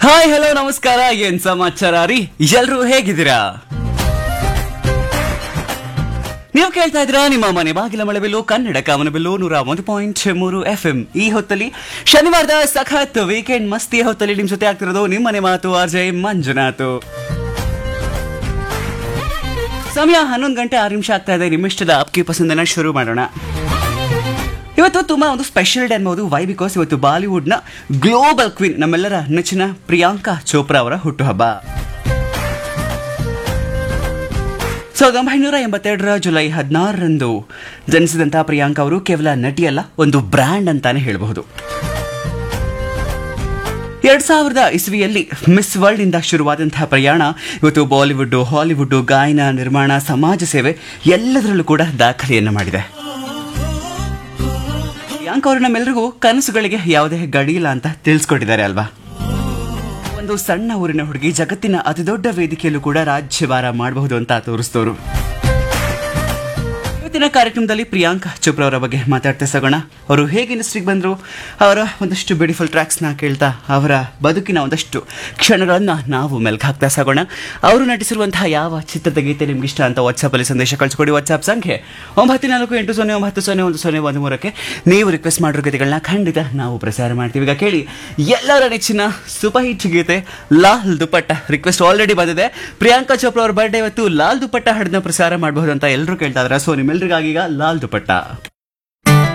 hi hello ನಮಸ್ಕಾರ ಏನ್ ಸಮಾಚಾರ ರೀ ಎಲ್ರು ಹೇಗಿದ್ದೀರಾ ನೀವು ಕೇಳ್ತಾ ಇದ್ದೀರಾ ನಿಮ್ಮ ಮನೆ ಬಾಗಿಲ ಮಳೆಬಿಲ್ಲು ಕನ್ನಡ ಕಾಮನಬಿಲ್ಲು ನೂರ ಒಂದು ಪಾಯಿಂಟ್ ಮೂರು ಎಫ್ ಎಂ ಈ ಹೊತ್ತಲ್ಲಿ ಶನಿವಾರದ ಸಖತ್ ವೀಕೆಂಡ್ ಮಸ್ತಿಯ ಹೊತ್ತಲ್ಲಿ ನಿಮ್ ಜೊತೆ ಆಗ್ತಿರೋದು ನಿಮ್ಮನೆ ಮಾತು ಆರ್ ಜೆ ಮಂಜುನಾಥ್ ಸಮಯ ಹನ್ನೊಂದು ಗಂಟೆ ಆರು ನಿಮಿಷ ಆಗ್ತಾ ಇದೆ ನಿಮ್ಮಿಷ್ಟದ ಅಪ್ಕಿ ಪಸಂದನ ಶುರು ಮಾಡೋಣ ಇವತ್ತು ತುಂಬಾ ಒಂದು ಸ್ಪೆಷಲ್ ಡೇ ಅನ್ಬೋದು ವೈ ಬಿಕಾಸ್ ಇವತ್ತು ಬಾಲಿವುಡ್ನ ಗ್ಲೋಬಲ್ ಕ್ವೀನ್ ನಮ್ಮೆಲ್ಲರ ನೆಚ್ಚಿನ ಪ್ರಿಯಾಂಕಾ ಚೋಪ್ರಾ ಅವರ ಹುಟ್ಟುಹಬ್ಬ ಸಾವಿರದ ಒಂಬೈನೂರ ಎಂಬತ್ತೆರಡರ ಜುಲೈ ಹದಿನಾರರಂದು ಜನಿಸಿದಂತಹ ಪ್ರಿಯಾಂಕಾ ಅವರು ಕೇವಲ ನಟಿಯಲ್ಲ ಒಂದು ಬ್ರ್ಯಾಂಡ್ ಅಂತಾನೆ ಹೇಳಬಹುದು ಎರಡ್ ಸಾವಿರದ ಇಸ್ವಿಯಲ್ಲಿ ಮಿಸ್ ವರ್ಲ್ಡ್ ಇಂದ ಶುರುವಾದಂತಹ ಪ್ರಯಾಣ ಇವತ್ತು ಬಾಲಿವುಡ್ ಹಾಲಿವುಡ್ ಗಾಯನ ನಿರ್ಮಾಣ ಸಮಾಜ ಸೇವೆ ಎಲ್ಲದರಲ್ಲೂ ಕೂಡ ದಾಖಲೆಯನ್ನು ಮಾಡಿದೆ ಪ್ರಿಯಾಂಕಾ ಅವರು ನಮ್ಮೆಲ್ಲರಿಗೂ ಕನಸುಗಳಿಗೆ ಯಾವುದೇ ಗಡಿ ಇಲ್ಲ ಅಂತ ತಿಳಿಸ್ಕೊಟ್ಟಿದ್ದಾರೆ ಅಲ್ವಾ ಒಂದು ಸಣ್ಣ ಊರಿನ ಹುಡುಗಿ ಜಗತ್ತಿನ ಅತಿದೊಡ್ಡ ವೇದಿಕೆಯಲ್ಲೂ ಕೂಡ ರಾಜ್ಯಭಾರ ಮಾಡಬಹುದು ಅಂತ ತೋರಿಸ್ತವರು ಇವತ್ತಿನ ಕಾರ್ಯಕ್ರಮದಲ್ಲಿ ಪ್ರಿಯಾಂಕಾ ಚೋಪ್ರಾ ಅವರ ಬಗ್ಗೆ ಮಾತಾಡ್ತಾ ಸಾಗೋಣ ಅವರು ಹೇಗೆ ಇಂಡಸ್ಟ್ರಿಗೆ ಬಂದರು ಅವರ ಒಂದಷ್ಟು ಬ್ಯೂಟಿಫುಲ್ ಟ್ರ್ಯಾಕ್ಸ್ನ ಕೇಳ್ತಾ ಅವರ ಬದುಕಿನ ಒಂದಷ್ಟು ಕ್ಷಣಗಳನ್ನು ನಾವು ಮೆಲ್ಕ್ ಹಾಕ್ತಾ ಸಾಗೋಣ ಅವರು ನಟಿಸಿರುವಂತಹ ಯಾವ ಚಿತ್ರದ ಗೀತೆ ನಿಮ್ಗೆ ಇಷ್ಟ ಅಂತ ವಾಟ್ಸಪ್ಪಲ್ಲಿ ಸಂದೇಶ ಕಳಿಸ್ಕೊಡಿ ವಾಟ್ಸ್ಆಪ್ ಸಂಖ್ಯೆ ಒಂಬತ್ತು ನಾಲ್ಕು ಎಂಟು ಸೊನ್ನೆ ಒಂಬತ್ತು ಸೊನ್ನೆ ಒಂದು ಸೊನ್ನೆ ಒಂದು ಮೂರಕ್ಕೆ ನೀವು ರಿಕ್ವೆಸ್ಟ್ ಮಾಡಿರೋ ಗೀತೆಗಳನ್ನ ಖಂಡಿತ ನಾವು ಪ್ರಸಾರ ಮಾಡ್ತೀವಿ ಈಗ ಕೇಳಿ ಎಲ್ಲರ ನೆಚ್ಚಿನ ಸೂಪರ್ ಹಿಟ್ ಗೀತೆ ಲಾಲ್ ದುಪ್ಪಟ್ಟ ರಿಕ್ವೆಸ್ಟ್ ಆಲ್ರೆಡಿ ಬಂದಿದೆ ಪ್ರಿಯಾಂಕಾ ಚೋಪ್ರಾ ಅವ್ರ ಬರ್ಡೇ ಇವತ್ತು ಲಾಲ್ ದುಪ್ಪಟ್ಟ ಹಾಡನ್ನ ಪ್ರಸಾರ ಮಾಡಬಹುದು ಅಂತ ಎಲ್ಲರೂ ಕೇಳ್ತಾ ಇದ್ದಾರೆ ಸೊ ನಿಮ್ಮೆಲ್ಲರಿಗಾಗಿ ಈಗ ಲಾಲ್ ದುಪ್ಪಟ್ಟ